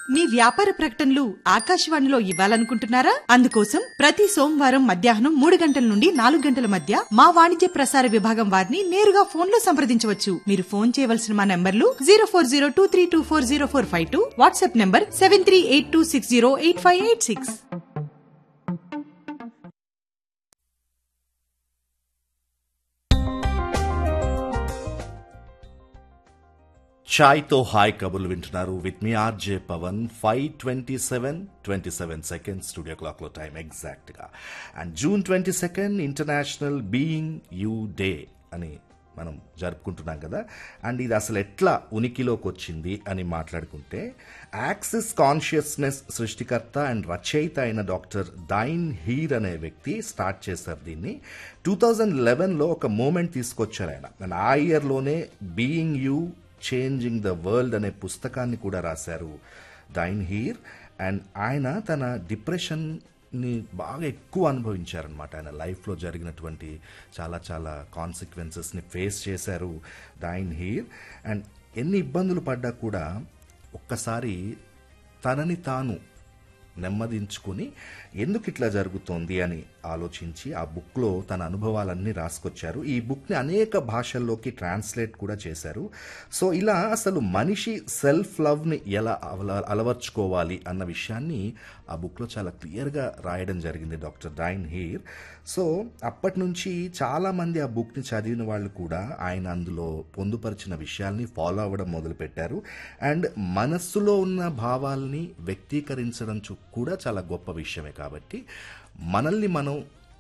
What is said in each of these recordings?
మీ వ్యాపార ప్రకటనలు ఆకాశవాణిలో ఇవ్వాలనుకుంటున్నారా అందుకోసం ప్రతి సోమవారం మధ్యాహ్నం మూడు గంటల నుండి నాలుగు గంటల మధ్య మా వాణిజ్య ప్రసార విభాగం వారిని నేరుగా ఫోన్ లో సంప్రదించవచ్చు మీరు ఫోన్ చేయవలసిన మా నంబర్లు zero four zero two three two four zero four five two WhatsApp number seven three eight two six zero eight five eight six ఛాయ్తో హాయ్ కబుర్లు వింటున్నారు విత్ మీ RJ Pavan five twenty seven twenty seven second studio క్లాక్లో time ఎగ్జాక్ట్గా and June twenty second international being you day అని మనం జరుపుకుంటున్నాం కదా అండ్ ఇది అసలు ఎట్లా ఉనికిలోకి వచ్చింది అని మాట్లాడుకుంటే యాక్సిస్ కాన్షియస్నెస్ సృష్టికర్త అండ్ రచయిత అయిన డాక్టర్ డైన్ హీర్ అనే వ్యక్తి స్టార్ట్ చేశారు దీన్ని టూ థౌజండ్ లెవెన్లో ఒక మూమెంట్ తీసుకొచ్చారు ఆయన అండ్ ఆ ఇయర్లోనే being you changing the world అనే పుస్తకాన్ని కూడా రాశారు డైన్ హీర్ అండ్ ఆయన తన డిప్రెషన్ని బాగా ఎక్కువ అనుభవించారనమాట ఆయన లైఫ్లో జరిగినటువంటి చాలా చాలా కాన్సిక్వెన్సెస్ని ఫేస్ చేశారు డైన్ హీర్ అండ్ ఎన్ని ఇబ్బందులు పడ్డా కూడా ఒక్కసారి తనని తాను నెమ్మదించుకుని ఎందుకు ఇట్లా జరుగుతోంది అని ఆలోచించి ఆ బుక్లో తన అనుభవాలన్నీ రాసుకొచ్చారు ఈ బుక్ని అనేక భాషల్లోకి ట్రాన్స్లేట్ కూడా చేశారు సో ఇలా అసలు మనిషి సెల్ఫ్ లవ్ని ఎలా అల- అలవర్చుకోవాలి అన్న విషయాన్ని ఆ బుక్లో చాలా క్లియర్గా రాయడం జరిగింది డాక్టర్ డైన్ హీర్ సో అప్పటి నుంచి చాలామంది ఆ బుక్ని చదివిన వాళ్ళు కూడా ఆయన అందులో పొందుపరిచిన విషయాల్ని ఫాలో అవ్వడం మొదలుపెట్టారు అండ్ మనస్సులో ఉన్న భావాల్ని వ్యక్తీకరించడం చు- కూడా చాలా గొప్ప విషయమే కాబట్టి మనల్ని మనం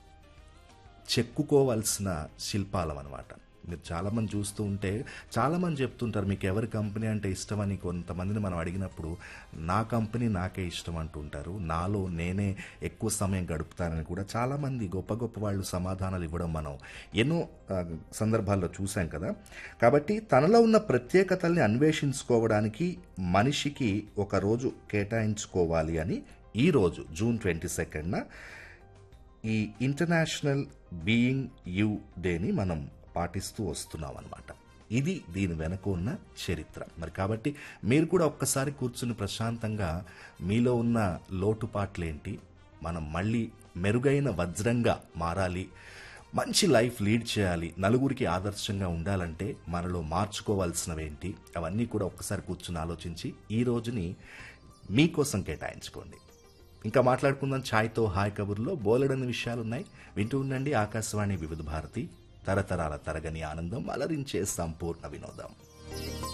చెక్కుకోవాల్సిన శిల్పాలం అనమాట మీరు చాలామంది చూస్తూ ఉంటే చాలామంది చెప్తుంటారు మీకు ఎవరి కంపెనీ అంటే ఇష్టమని కొంతమందిని మనం అడిగినప్పుడు నా కంపెనీ నాకే ఇష్టం అంటుంటారు నాలో నేనే ఎక్కువ సమయం గడుపుతానని కూడా చాలామంది గొప్ప గొప్ప వాళ్ళు సమాధానాలు ఇవ్వడం మనం ఎన్నో ఆ, సందర్భాల్లో చూసాం కదా కాబట్టి తనలో ఉన్న ప్రత్యేకతల్ని అన్వేషించుకోవడానికి మనిషికి ఒక రోజు కేటాయించుకోవాలి అని ఈ రోజు జూన్ ట్వంటీ సెకండ్న ఈ ఇంటర్నేషనల్ బీయింగ్ యూ డేని మనం పాటిస్తూ వస్తున్నాం అనమాట ఇది దీని వెనక ఉన్న చరిత్ర మరి కాబట్టి మీరు కూడా ఒక్కసారి కూర్చుని ప్రశాంతంగా మీలో ఉన్న లోటుపాట్లేంటి మనం మళ్ళీ మెరుగైన వజ్రంగా మారాలి మంచి లైఫ్ లీడ్ చేయాలి నలుగురికి ఆదర్శంగా ఉండాలంటే మనలో మార్చుకోవాల్సినవేంటి అవన్నీ కూడా ఒక్కసారి కూర్చుని ఆలోచించి ఈ రోజుని మీకోసం కేటాయించుకోండి ఇంకా మాట్లాడుకుందాం ఛాయ్తో హాయ్ కబుర్లో బోలెడని విషయాలు ఉన్నాయి వింటూ ఉండండి ఆకాశవాణి వివిధ భారతి తరతరాల తరగని ఆనందం అలరించే సంపూర్ణ వినోదం